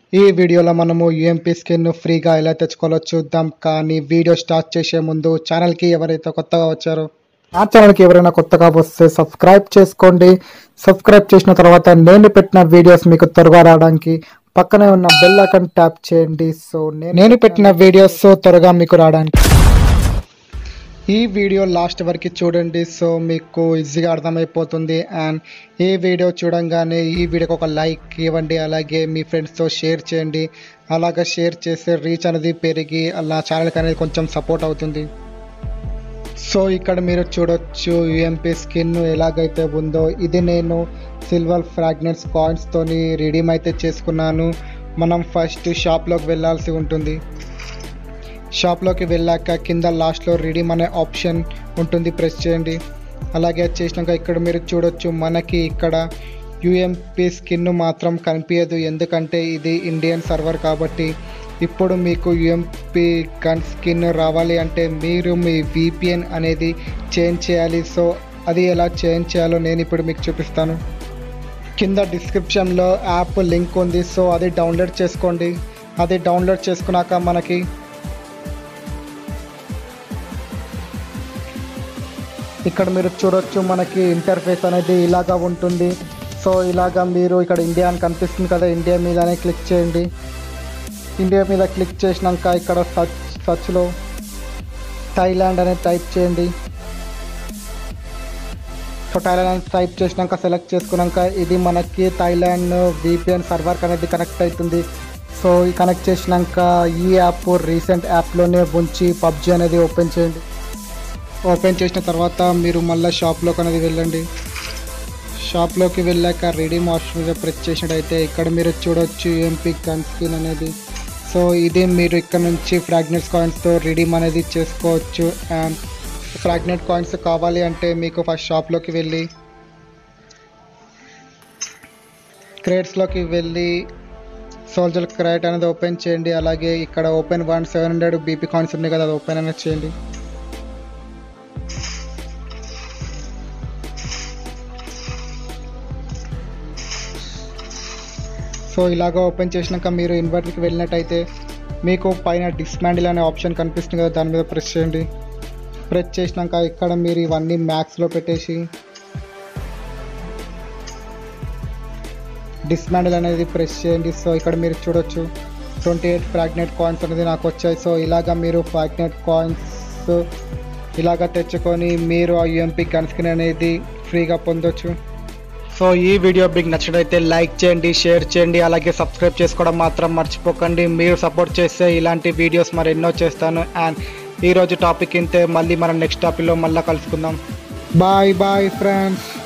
ఈ వీడియోలో మనము యూఎంపీ స్కిన్ ఫ్రీగా ఎలా తెచ్చుకోవాలో చూద్దాం కానీ వీడియో స్టార్ట్ చేసే ముందు ఛానల్కి ఎవరైతే కొత్తగా వచ్చారో ఆ ఛానల్కి ఎవరైనా కొత్తగా వస్తే సబ్స్క్రైబ్ చేసుకోండి సబ్స్క్రైబ్ చేసిన తర్వాత నేను పెట్టిన వీడియోస్ మీకు త్వరగా రావడానికి పక్కనే ఉన్న బెల్ ఐకాన్ ట్యాప్ చేయండి సో నేను పెట్టిన వీడియోస్ త్వరగా మీకు రావడానికి ఈ వీడియో లాస్ట్ వరకు చూడండి సో మీకు ఈజీగా అర్థమైపోతుంది అండ్ ఈ వీడియో చూడంగానే ఈ వీడియోకి ఒక లైక్ ఇవ్వండి అలాగే మీ ఫ్రెండ్స్తో షేర్ చేయండి అలాగా షేర్ చేస్తే రీచ్ అనేది పెరిగి అలా ఛానల్కి అనేది కొంచెం సపోర్ట్ అవుతుంది సో ఇక్కడ మీరు చూడొచ్చు యూఎంపీ స్కిన్ ఎలాగైతే ఉందో ఇది నేను సిల్వర్ ఫ్రాగ్నెన్స్ కాయిన్స్తోని రిడీమ్ అయితే చేసుకున్నాను మనం ఫస్ట్ షాప్లోకి వెళ్ళాల్సి ఉంటుంది షాప్లోకి వెళ్ళాక కింద లాస్ట్లో రిడీమ్ అనే ఆప్షన్ ఉంటుంది ప్రెస్ చేయండి అలాగే అది చేసినాక ఇక్కడ మీరు చూడొచ్చు మనకి ఇక్కడ యూఎంపీ స్కిన్ మాత్రం కనిపించదు ఎందుకంటే ఇది ఇండియన్ సర్వర్ కాబట్టి ఇప్పుడు మీకు యూఎంపీ గన్ స్కిన్ రావాలి అంటే మీరు మీ విపిఎన్ అనేది చేంజ్ చేయాలి సో అది ఎలా చేంజ్ చేయాలో నేను ఇప్పుడు మీకు చూపిస్తాను కింద డిస్క్రిప్షన్లో యాప్ లింక్ ఉంది సో అది డౌన్లోడ్ చేసుకోండి అది డౌన్లోడ్ చేసుకున్నాక మనకి ఇక్కడ మీరు చూడొచ్చు మనకి ఇంటర్ఫేస్ అనేది ఇలాగా ఉంటుంది సో ఇలాగా మీరు ఇక్కడ ఇండియా అని కనిపిస్తుంది కదా ఇండియా మీదనే క్లిక్ చేయండి ఇండియా మీద క్లిక్ చేసినాక ఇక్కడ సర్చ్ సర్చ్లో థైలాండ్ అనేది టైప్ చేయండి సో థైలాండ్ అని టైప్ చేసినాక సెలెక్ట్ చేసుకున్నాక ఇది మనకి థైలాండ్ విపిఎన్ సర్వర్కి అనేది కనెక్ట్ అవుతుంది సో ఈ కనెక్ట్ చేసినాక ఈ యాప్ రీసెంట్ యాప్లోనే ఉంచి పబ్జీ అనేది ఓపెన్ చేయండి ఓపెన్ చేసిన తర్వాత మీరు మళ్ళీ షాప్లోకి అనేది వెళ్ళండి షాప్లోకి వెళ్ళాక రెడీమ్ ఆప్షన్ మీద ప్రెస్ చేసినట్టయితే ఇక్కడ మీరు చూడొచ్చు ఎంపీ గన్ స్కిన్ అనేది సో ఇది మీరు ఇక్కడ నుంచి ఫ్రాగ్నెట్స్ కాయిన్స్తో రిడీమ్ అనేది చేసుకోవచ్చు అండ్ ఫ్రాగ్నెట్ కాయిన్స్ కావాలి అంటే మీకు ఫస్ట్ షాప్లోకి వెళ్ళి క్రేట్స్లోకి వెళ్ళి సోల్జర్ క్రైట్ అనేది ఓపెన్ చేయండి అలాగే ఇక్కడ open one seven hundred BP coins ఉన్నాయి కదా అది ఓపెన్ అనేది చేయండి సో ఇలాగ ఓపెన్ చేసినాక మీరు ఇన్వర్టర్కి వెళ్ళినట్టయితే మీకు పైన డిస్మాండిల్ అనే ఆప్షన్ కనిపిస్తుంది కదా దాని మీద ప్రెస్ చేయండి ప్రెస్ చేసినాక ఇక్కడ మీరు ఇవన్నీ మ్యాక్స్లో పెట్టేసి డిస్మాండిల్ అనేది ప్రెస్ చేయండి సో ఇక్కడ మీరు చూడొచ్చు ట్వంటీ ఎయిట్ ఫ్రాగ్నెట్ కాయిన్స్ అనేది నాకు వచ్చాయి సో ఇలాగా మీరు ఫ్రాగ్నెట్ కాయిన్స్ ఇలాగా తెచ్చుకొని మీరు ఆ యూఎంపీ గన్ స్కిన్ అనేది ఫ్రీగా పొందొచ్చు సో ఈ వీడియో మీకు నచ్చినట్లయితే లైక్ చేయండి షేర్ చేయండి అలాగే సబ్స్క్రైబ్ చేసుకోవడం మాత్రం మర్చిపోకండి మీరు సపోర్ట్ చేస్తే ఇలాంటి వీడియోస్ మరి ఎన్నో చేస్తాను అండ్ ఈరోజు టాపిక్ ఇంతే మళ్ళీ మనం నెక్స్ట్ టాపిక్లో మళ్ళీ కలుసుకుందాం బాయ్ బాయ్ ఫ్రెండ్స్